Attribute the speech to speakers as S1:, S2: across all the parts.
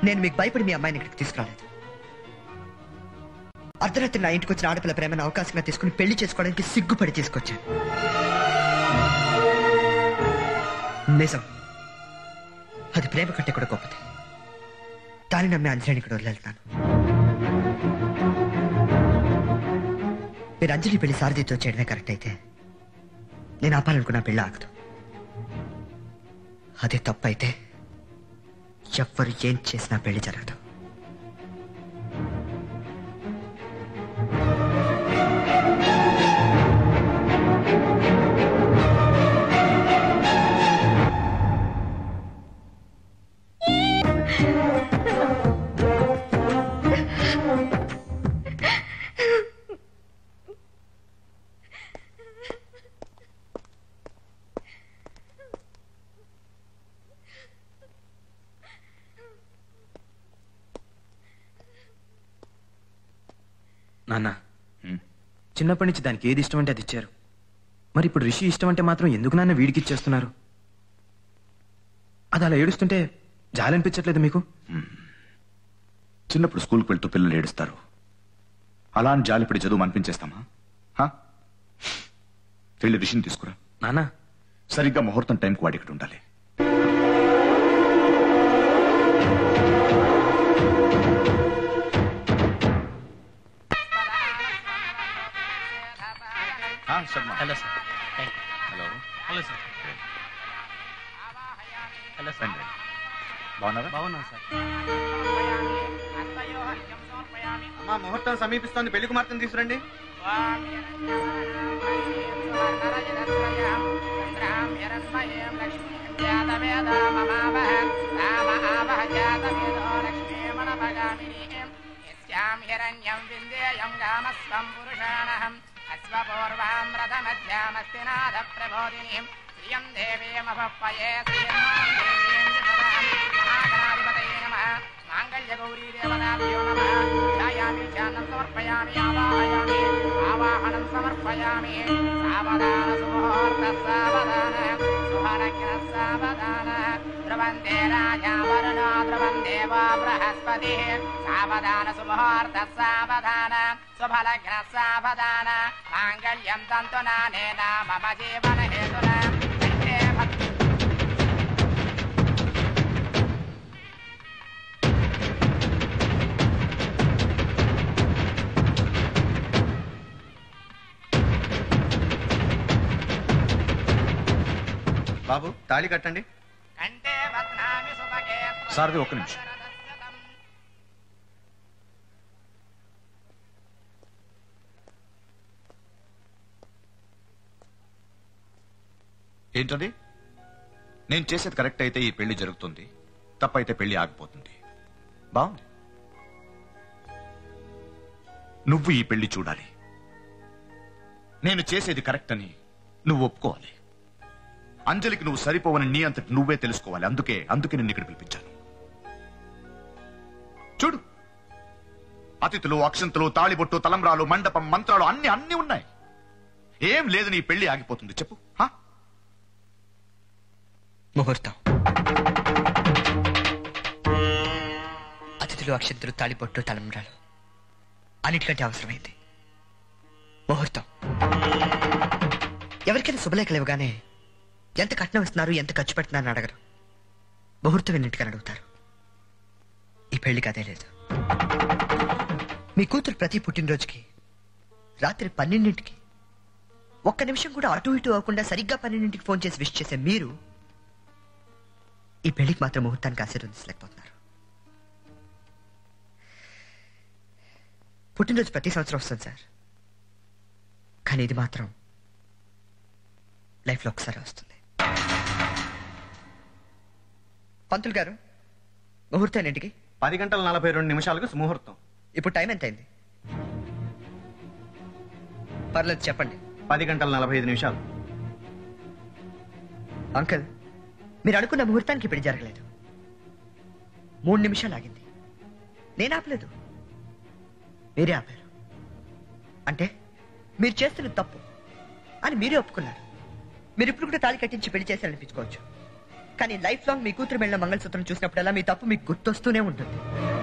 S1: నేను మీకు భయపడి మీ అమ్మాయిని ఇక్కడికి తీసుకురాలేదు అర్ధరాత్రి నా ఇంటికి వచ్చిన ఆడపిల్ల ప్రేమను అవకాశంగా తీసుకుని పెళ్లి చేసుకోవడానికి సిగ్గుపడి తీసుకొచ్చాను నిజం అది ప్రేమ కంటే కూడా గొప్పది దాన్ని నమ్మి అంజలిని ఇక్కడ వదిలేళ్తాను మీరు అంజలి పెళ్లి సారథితో చేయడమే కరెక్ట్ అయితే నేను ఆపాలనుకున్న పెళ్ళి ఆగదు అదే తప్పు అయితే ఎవ్వరు ఏం చేసినా పెళ్లి జరగదు
S2: నాన్న చిన్నప్పటి నుంచి దానికి ఏది ఇష్టం అంటే అది ఇచ్చారు మరి ఇప్పుడు రిషి ఇష్టం అంటే మాత్రం ఎందుకు నాన్న వీడికి ఇచ్చేస్తున్నారు అది అలా ఏడుస్తుంటే జాలనిపించట్లేదు మీకు
S3: చిన్నప్పుడు స్కూల్కి వెళ్తూ పిల్లలు ఏడుస్తారు అలా అని జాలిపడి చదువు అనిపించేస్తామా హా? వెళ్ళి రిషిని తీసుకురా
S2: నాన్న
S3: సరిగ్గా ముహూర్తం టైంకి వాడి ఇక్కడ ఉండాలి ఆ, Sharma.
S4: Hello sir
S3: hello
S4: hello sir hello
S3: రండి, రండి. బాగున్నారా
S4: బాగున్నాను సార్
S2: అమ్మా ముహూర్తం సమీపిస్తోంది పెళ్లి కుమార్తెను తీసురండి
S5: హిరణ్యం విందేయం గామస్వం పురుషాణహం అశ్వపూర్వాం రథమధ్యామస్తి నాద ప్రబోధినీం శ్రియం దేవీమపయే శ్రీయమ్మాం దేవీం దిశరాం మహాగణాధిపతయే నమః మాంగళ్యగౌరీ దేవతాభ్యో నమః ధ్యాయామి ధ్యానం సమర్పయామి ఆవాహయామి ఆవాహనం సమర్పయామి సావధాన సుముహూర్త సావధాన సుహరగ్న సావధాన ధ్రువంతే రాజా వరుణో ధ్రువం దేవో బృహస్పతి సావధాన సుముహూర్త సావధాన శుభలగ్న సావధాన మాంగళ్యం తంతునానేన మమ జీవన హేతున కంఠే భక్తి
S2: బాబు తాళి కట్టండి
S5: కంఠే బధ్నామి సుభగే
S3: సారథి ఒక్క నిమిషం ఏంటది నేను చేసేది కరెక్ట్ అయితే ఈ పెళ్లి జరుగుతుంది తప్పైతే పెళ్లి ఆగిపోతుంది బాగుంది నువ్వు ఈ పెళ్లి చూడాలి నేను చేసేది కరెక్ట్ అని నువ్వు ఒప్పుకోవాలి అంజలికి నువ్వు సరిపోవని నీ అంతటి నువ్వే తెలుసుకోవాలి అందుకే అందుకే నిన్ను ఇక్కడ పిలిపించాను చూడు అతిథులు అక్షంతలు తాళిబొట్టు తలంబ్రాలు మండపం మంత్రాలు అన్ని అన్ని ఉన్నాయి ఏం లేదు నీ పెళ్లి ఆగిపోతుంది చెప్పు హా?
S1: ముహూర్తం అతిథులు అక్షంతులు తాళిపొట్టు తలంబ్రాలు అన్నిటికంటే అవసరమైంది ముహూర్తం ఎవరికైనా శుభలేఖలు ఇవ్వగానే ఎంత కట్నం ఇస్తున్నారు ఎంత ఖర్చు పెడుతున్నారని అడగరు ముహూర్తం ఎన్నింటికని అడుగుతారు ఈ పెళ్లికి అదే లేదు మీ కూతురు ప్రతి పుట్టినరోజుకి రాత్రి పన్నెండింటికి ఒక్క నిమిషం కూడా అటు ఇటు అవ్వకుండా సరిగ్గా పన్నెండింటికి ఫోన్ చేసి విష్ చేసే మీరు ఈ పెళ్లికి మాత్రం ముహూర్తానికి ఆశీర్వదించలేకపోతున్నారు పుట్టినరోజు ప్రతి సంవత్సరం వస్తుంది సార్ కానీ ఇది మాత్రం లైఫ్లో ఒకసారి వస్తుంది పంతులు గారు ముహూర్తం ఏంటికి
S2: పది గంటల నలభై రెండు నిమిషాలకు ముహూర్తం
S1: ఇప్పుడు టైం ఎంత అయింది పర్లేదు చెప్పండి
S2: పది గంటల నలభై ఐదు నిమిషాలు
S1: అంకుల్ మీరు అనుకున్న ముహూర్తానికి ఇప్పుడు జరగలేదు మూడు నిమిషాలు ఆగింది నేను ఆపలేదు మీరే ఆపారు అంటే మీరు చేస్తున్న తప్పు అని మీరే ఒప్పుకున్నారు మీరు ఇప్పుడు కూడా తాళి కట్టించి పెళ్లి చేశారనిపించుకోవచ్చు కానీ లైఫ్ లాంగ్ మీ కూతురు వెళ్ళిన మంగళసూత్రం చూసినప్పుడల్లా మీ తప్పు మీకు గుర్తొస్తూనే ఉంటుంది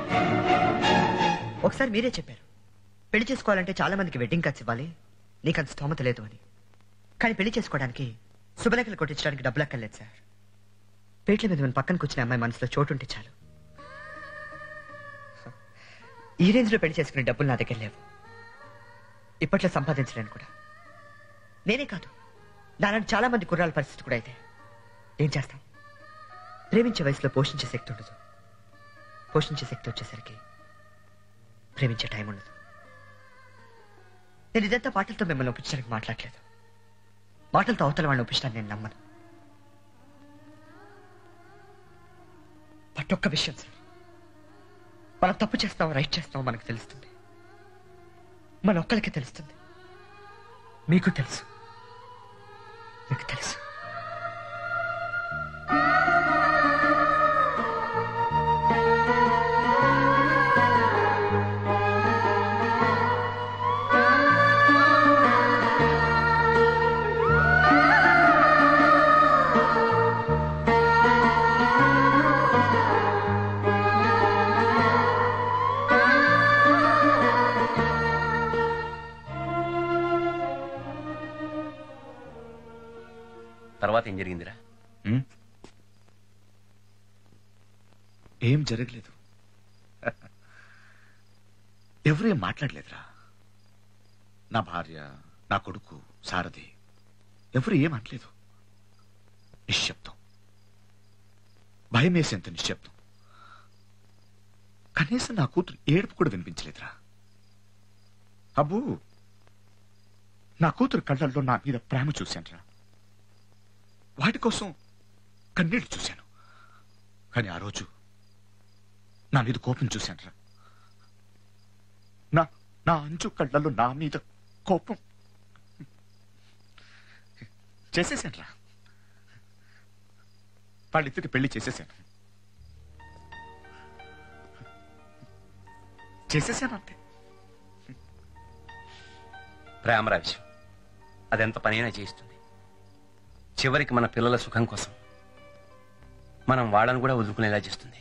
S1: ఒకసారి మీరే చెప్పారు పెళ్లి చేసుకోవాలంటే చాలా మందికి వెడ్డింగ్ కార్డ్స్ ఇవ్వాలి నీకు అంత స్తోమత లేదు అని కానీ పెళ్లి చేసుకోవడానికి శుభలేఖలు కొట్టించడానికి డబ్బులు అక్కర్లేదు సార్ పేట్ల మీద మన పక్కన కూర్చునే అమ్మాయి మనసులో చోటు ఉంటే చాలు ఈ రేంజ్ లో పెళ్లి చేసుకునే డబ్బులు నా దగ్గర లేవు ఇప్పట్లో సంపాదించలేను కూడా నేనే కాదు నాలాంటి చాలా మంది కుర్రాల పరిస్థితి కూడా అయితే ఏం చేస్తాం ప్రేమించే వయసులో పోషించే శక్తి ఉండదు పోషించే శక్తి వచ్చేసరికి ప్రేమించే టైం ఉండదు నేను ఇదంతా పాటలతో మిమ్మల్ని ఒప్పించడానికి మాట్లాడలేదు మాటలతో అవతల వాళ్ళని ఒప్పించడానికి నేను నమ్మను బట్ ఒక్క విషయం సార్ మనం తప్పు చేస్తాం రైట్ చేస్తాం మనకు తెలుస్తుంది మన ఒక్కరికి తెలుస్తుంది మీకు తెలుసు మీకు తెలుసు
S4: తర్వాత ఏం జరిగిందిరా
S3: ఉమ్? ఏం జరగలేదు ఎవరు ఏం మాట్లాడలేదురా నా భార్య నా కొడుకు సారథి ఎవరు ఏం అనలేదు నిశ్శబ్దం భయం వేసేంత నిశ్శబ్దం కనీసం నా కూతురు ఏడుపు కూడా వినిపించలేదురా అబ్బు నా కూతురు కళ్ళల్లో నా మీద ప్రేమ చూశానురా వాటి కోసం కన్నీళ్లు చూశాను కానీ ఆ రోజు నా మీద కోపం చూశానురా నా నా అంచు కళ్ళల్లో నా మీద కోపం చేసేసానురా వాళ్ళిద్దరికి పెళ్లి చేసేసాను చేసేసాను అంతే
S4: ప్రేమరా విషయం అదెంత పనైనా చేయిస్తుంది చివరికి మన పిల్లల సుఖం కోసం మనం వాళ్ళని కూడా వదులుకునేలా చేస్తుంది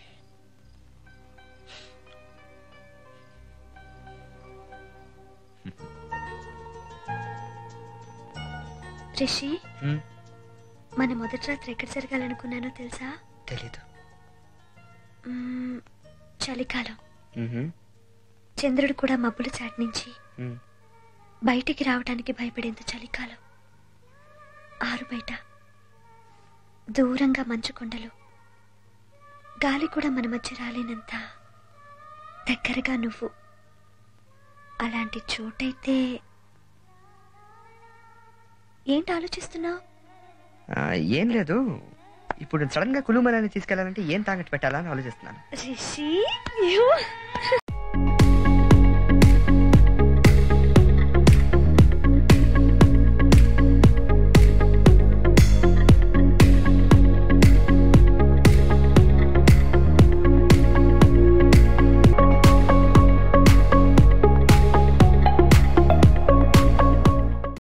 S6: రిషి
S1: హ్మ్?
S6: మన మొదటి రాత్రి ఎక్కడ జరగాలనుకున్నానో తెలుసా
S1: తెలీదు
S6: మ్మ్, చలికాలం
S1: మ్మ్హ్మ్.
S6: చంద్రుడు కూడా మబ్బుల చాటు నుంచి
S1: మ్మ్.
S6: బయటికి రావడానికి భయపడేంత చలికాలం ఆరు బయట దూరంగా మంచు కొండలు గాలి కూడా మన మధ్య రాలేనంత దగ్గరగా నువ్వు అలాంటి చోటైతే ఏంటి ఆలోచిస్తున్నావు
S1: ఆ, ఏం లేదు ఇప్పుడు సడన్ గా కులుమలని తీసుకెళ్లాలంటే ఏం తాగట్టు పెట్టాలా అని ఆలోచిస్తున్నాను
S6: రిషి